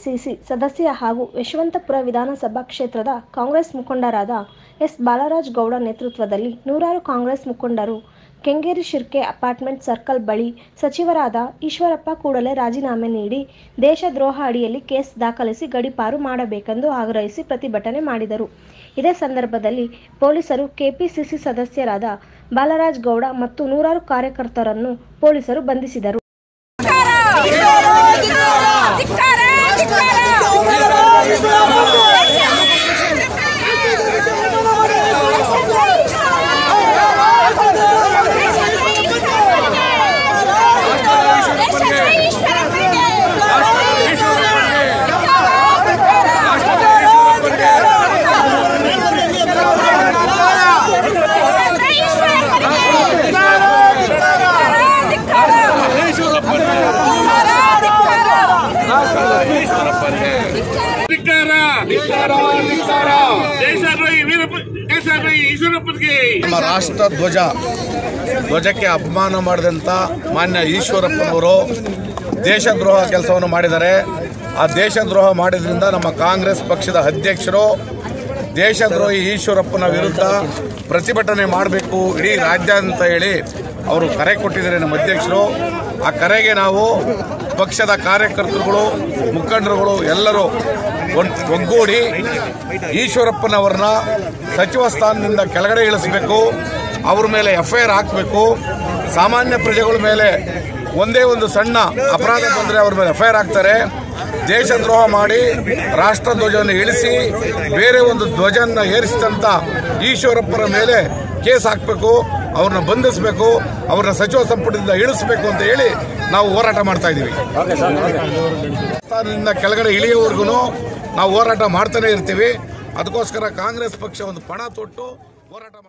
KPCC ಸದಸ್ಯ ಹಾಗೂ ಯಶವಂತಪುರ ವಿಧಾನಸಭಾ ಕ್ಷೇತ್ರದ ಕಾಂಗ್ರೆಸ್ ಮುಖಂಡರಾದ ಎಸ್ ಬಾಲರಾಜ್ ಗೌಡ ನೇತೃತ್ವದಲ್ಲಿ ನೂರಾರು ಕಾಂಗ್ರೆಸ್ ಮುಖಂಡರು ಕೆಂಗೇರಿ ಶಿರ್ಕೆ ಅಪಾರ್ಟ್ಮೆಂಟ್ ಸರ್ಕಲ್ ಬಳಿ ಸಚಿವರಾದ ಈಶ್ವರಪ್ಪ ಕೂಡಲೇ ರಾಜೀನಾಮೆ ನೀಡಿ ದೇಶದ್ರೋಹ ಅಡಿಯಲ್ಲಿ ಕೇಸ್ ದಾಖಲಿಸಿ ಗಡೀಪಾರು ಮಾಡಬೇಕೆಂದು ಆಗ್ರಹಿಸಿ ಪ್ರತಿಭಟನೆ ಮಾಡಿದರು ಇದೇ ಸಂದರ್ಭದಲ್ಲಿ ಪೊಲೀಸರು ಕೆಪಿಸಿಸಿ ಸದಸ್ಯರಾದ ಬಾಲರಾಜ್ ಗೌಡ ಮತ್ತು ನೂರಾರು ಕಾರ್ಯಕರ್ತರನ್ನು ಪೊಲೀಸರು ಬಂಧಿಸಿದರು ಧಿಕ್ಕಾರ ದೇಶದ್ರೋಹಿ ವೀರಪ್ಪ ದೇಶದ್ರೋಹಿ ಈಶ್ವರಪ್ಪನಿಗೆ ನಮ್ಮ ರಾಷ್ಟ್ರ ಧ್ವಜ ಧ್ವಜಕ್ಕೆ ಅಪಮಾನ ಮಾಡಿದಂಥ ಮಾನ್ಯ ಈಶ್ವರಪ್ಪನವರು ದೇಶದ್ರೋಹ ಕೆಲಸವನ್ನು ಮಾಡಿದ್ದಾರೆ ಆ ದೇಶದ್ರೋಹ ಮಾಡಿದ್ರಿಂದ ನಮ್ಮ ಕಾಂಗ್ರೆಸ್ ಪಕ್ಷದ ಅಧ್ಯಕ್ಷರು ದೇಶದ್ರೋಹಿ ಈಶ್ವರಪ್ಪನ ವಿರುದ್ಧ ಪ್ರತಿಭಟನೆ ಮಾಡಬೇಕು ಇಡೀ ರಾಜ್ಯ ಅಂತ ಹೇಳಿ ಅವರು ಕರೆ ಕೊಟ್ಟಿದ್ದಾರೆ ನಮ್ಮ ಅಧ್ಯಕ್ಷರು ಆ ಕರೆಗೆ ನಾವು ಪಕ್ಷದ ಕಾರ್ಯಕರ್ತರುಗಳು ಮುಖಂಡರುಗಳು ಎಲ್ಲರೂ ಒನ್- ಒಗ್ಗೂಡಿ ಈಶ್ವರಪ್ಪನವರನ್ನ ಸಚಿವ ಸ್ಥಾನದಿಂದ ಕೆಳಗಡೆ ಇಳಿಸಬೇಕು ಅವ್ರ ಮೇಲೆ ಎಫ್ಐಆರ್ ಹಾಕಬೇಕು ಸಾಮಾನ್ಯ ಪ್ರಜೆಗಳ ಮೇಲೆ ಒಂದೇ ಒಂದು ಸಣ್ಣ ಅಪರಾಧ ಬಂದರೆ ಅವ್ರ ಮೇಲೆ ಎಫ್ಐಆರ್ ಹಾಕ್ತಾರೆ ದೇಶದ್ರೋಹ ಮಾಡಿ ರಾಷ್ಟ್ರ ಧ್ವಜವನ್ನು ಇಳಿಸಿ ಬೇರೆ ಒಂದು ಧ್ವಜನ ಏರಿಸಿದಂಥ ಈಶ್ವರಪ್ಪನ ಮೇಲೆ ಕೇಸ್ ಹಾಕಬೇಕು ಅವ್ರನ್ನ ಬಂಧಿಸಬೇಕು ಅವ್ರನ್ನ ಸಚಿವ ಸಂಪುಟದಿಂದ ಇಳಿಸಬೇಕು ಅಂತ ಹೇಳಿ ನಾವು ಹೋರಾಟ ಮಾಡ್ತಾ ಇದ್ದೀವಿ ಸ್ಥಾನದಿಂದ ಕೆಳಗಡೆ ಇಳಿಯೋವರೆಗೂ ನಾವು ಹೋರಾಟ ಮಾಡ್ತಾನೆ ಇರ್ತೀವಿ ಅದಕ್ಕೋಸ್ಕರ ಕಾಂಗ್ರೆಸ್ ಪಕ್ಷ ಒಂದು ಪಣ ತೊಟ್ಟು ಹೋರಾಟ ಮಾಡ್ತಾ